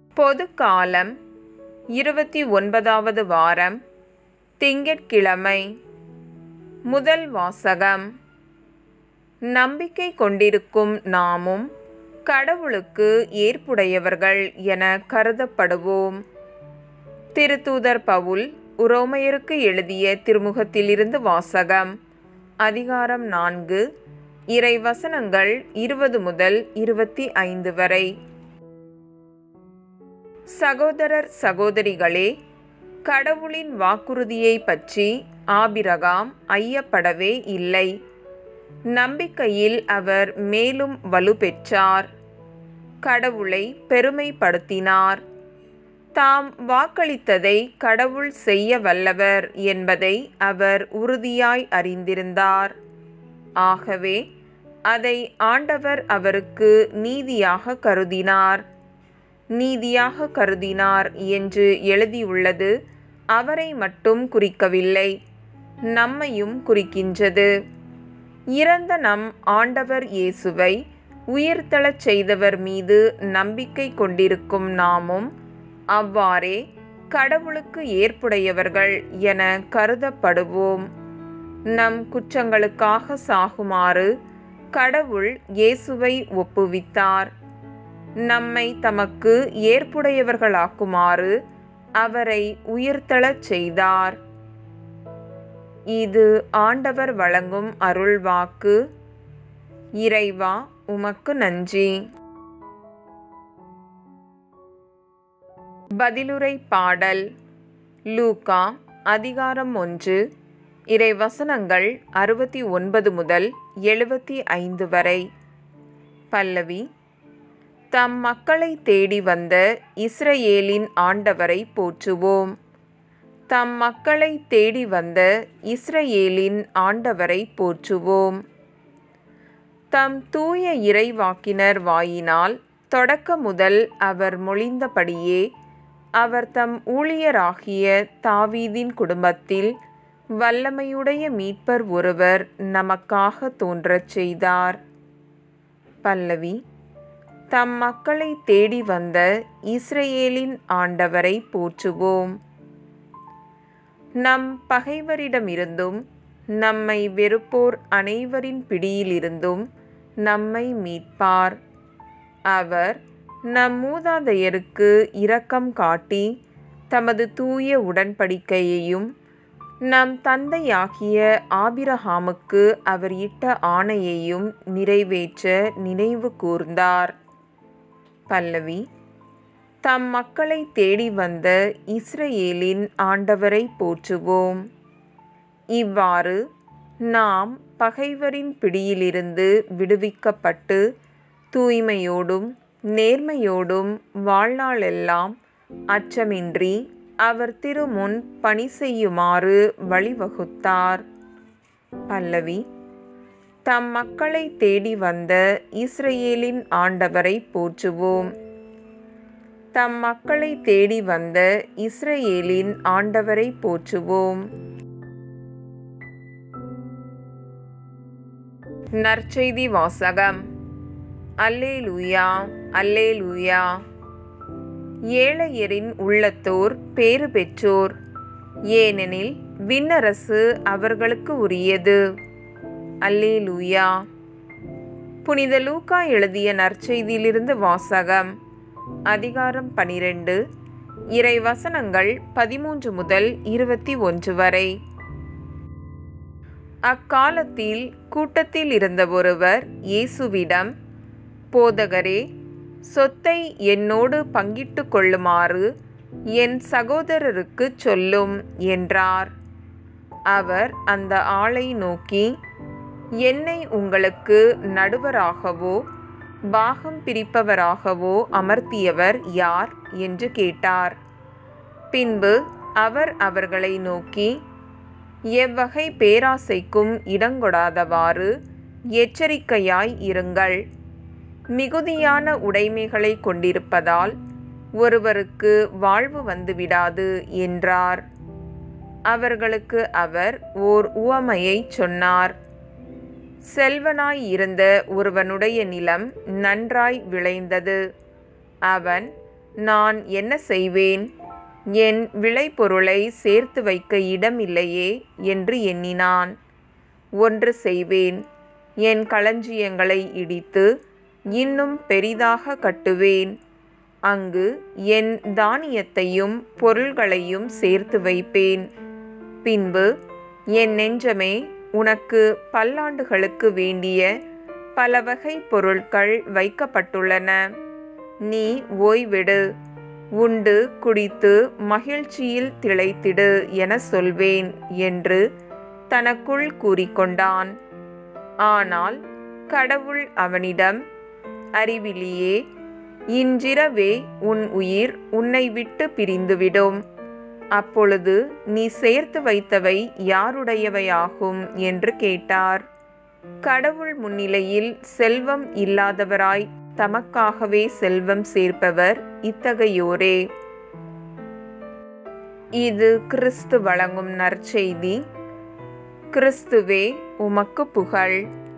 பொது காலம் இருபத்தி ஒன்பதாவது வாரம் திங்கட்கிழமை முதல் வாசகம் நம்பிக்கை கொண்டிருக்கும் நாமும் கடவுளுக்கு ஏற்புடையவர்கள் என கருதப்படுவோம் திருத்தூதர் பவுல் உரோமையருக்கு எழுதிய திருமுகத்திலிருந்து வாசகம் அதிகாரம் நான்கு இறை வசனங்கள் இருபது முதல் இருபத்தி ஐந்து வரை சகோதரர் சகோதரிகளே கடவுளின் வாக்குறுதியை பற்றி ஆபிரகாம் ஐயப்படவே இல்லை நம்பிக்கையில் அவர் மேலும் வலுப்பெற்றார் கடவுளை பெருமைப்படுத்தினார் தாம் வாக்களித்ததை கடவுள் செய்ய வல்லவர் என்பதை அவர் உறுதியாய் அறிந்திருந்தார் ஆகவே அதை ஆண்டவர் அவருக்கு நீதியாக கருதினார் நீதியாக கருதினார் என்று எழுதியுள்ளது அவரை மட்டும் குறிக்கவில்லை நம்மையும் குறிக்கின்றது இறந்த நம் ஆண்டவர் இயேசுவை உயிர்த்தெழச் செய்தவர் மீது நம்பிக்கை கொண்டிருக்கும் நாமும் அவ்வாறே கடவுளுக்கு ஏற்புடையவர்கள் என கருதப்படுவோம் நம் குற்றங்களுக்காக சாகுமாறு கடவுள் இயேசுவை ஒப்புவித்தார் நம்மை தமக்கு ஏற்புடையவர்களாக்குமாறு அவரை உயிர்த்தெழச் செய்தார் இது ஆண்டவர் வழங்கும் அருள்வாக்கு இறைவா உமக்கு நன்றி பதிலுரை பாடல் லூகா அதிகாரம் ஒன்று இறைவசனங்கள் அறுபத்தி ஒன்பது முதல் எழுபத்தி ஐந்து வரை பல்லவி தம் மக்களை தேடி வந்த இஸ்ரேலின் ஆண்டவரை போற்றுவோம் தம் மக்களை தேடி வந்த இஸ்ரேலின் ஆண்டவரை போற்றுவோம் தம் தூய இறைவாக்கினர் வாயினால் தொடக்க முதல் அவர் மொழிந்தபடியே அவர் தம் ஊழியராகிய தாவீதின் குடும்பத்தில் வல்லமையுடைய மீட்பர் ஒருவர் நமக்காக தோன்றச் செய்தார் பல்லவி தம் மக்களை தேடி வந்த இஸ்ரேலின் ஆண்டவரை போற்றுவோம் நம் பகைவரிடமிருந்தும் நம்மை வெறுப்போர் அனைவரின் பிடியிலிருந்தும் நம்மை மீட்பார் அவர் நம் மூதாதையருக்கு இரக்கம் காட்டி தமது தூய உடன்படிக்கையையும் நம் தந்தையாகிய ஆபிரஹாமுக்கு அவர் இட்ட ஆணையையும் நிறைவேற்ற நினைவு கூர்ந்தார் பல்லவி தம் மக்களை தேடி வந்த இஸ்ரேலின் ஆண்டவரை போற்றுவோம் இவ்வாறு நாம் பகைவரின் பிடியிலிருந்து விடுவிக்கப்பட்டு தூய்மையோடும் நேர்மையோடும் வாழ்நாளெல்லாம் அச்சமின்றி அவர் திருமுன் பணி செய்யுமாறு வழிவகுத்தார் பல்லவி தம் மக்களை தேடி வந்த இஸ்ரேலின் ஆண்டவரை போற்றுவோம் தம் மக்களை தேடி வந்த இஸ்ரேலின் ஆண்டவரை போற்றுவோம் நற்செய்தி வாசகம் அல்லேலூயா அல்லேலூயா ஏழையரின் உள்ளத்தோர் பேறு பெற்றோர் ஏனெனில் விண்ணரசு அவர்களுக்கு உரியது அல்லேலூயா புனித லூக்கா எழுதிய நற்செய்தியிலிருந்து வாசகம் அதிகாரம் பனிரெண்டு இறை வசனங்கள் பதிமூன்று முதல் இருபத்தி ஒன்று வரை அக்காலத்தில் கூட்டத்தில் இருந்த ஒருவர் இயேசுவிடம் போதகரே சொத்தை என்னோடு பங்கிட்டு கொள்ளுமாறு என் சகோதரருக்கு சொல்லும் என்றார் அவர் அந்த ஆளை நோக்கி என்னை உங்களுக்கு நடுவராகவோ பாகம் பிரிப்பவராகவோ அமர்த்தியவர் யார் என்று கேட்டார் பின்பு அவர் அவர்களை நோக்கி எவ்வகை பேராசைக்கும் இடங்கொடாதவாறு எச்சரிக்கையாய் இருங்கள் மிகுதியான உடைமைகளை கொண்டிருப்பதால் ஒருவருக்கு வாழ்வு வந்துவிடாது என்றார் அவர்களுக்கு அவர் ஓர் உவமையை சொன்னார் செல்வனாய் இருந்த ஒருவனுடைய நிலம் நன்றாய் விளைந்தது அவன் நான் என்ன செய்வேன் என் விளைபொருளை சேர்த்து வைக்க இடமில்லையே என்று எண்ணினான் ஒன்று செய்வேன் என் களஞ்சியங்களை இடித்து இன்னும் பெரிதாக கட்டுவேன் அங்கு என் தானியத்தையும் பொருள்களையும் சேர்த்து வைப்பேன் பின்பு என் நெஞ்சமே உனக்கு பல்லாண்டுகளுக்கு வேண்டிய பல வகை பொருட்கள் வைக்கப்பட்டுள்ளன நீ ஓய்விடு உண்டு குடித்து மகிழ்ச்சியில் திளைத்திடு என சொல்வேன் என்று தனக்குள் கூறிக்கொண்டான் ஆனால் கடவுள் அவனிடம் அறிவிலியே இன்றிரவே உன் உயிர் உன்னை விட்டு பிரிந்துவிடும் அப்பொழுது நீ சேர்த்து வைத்தவை யாருடையவையாகும் என்று கேட்டார் கடவுள் முன்னிலையில் செல்வம் இல்லாதவராய் தமக்காகவே செல்வம் சேர்ப்பவர் இத்தகையோரே இது கிறிஸ்து வழங்கும் நற்செய்தி கிறிஸ்துவே உமக்கு புகழ்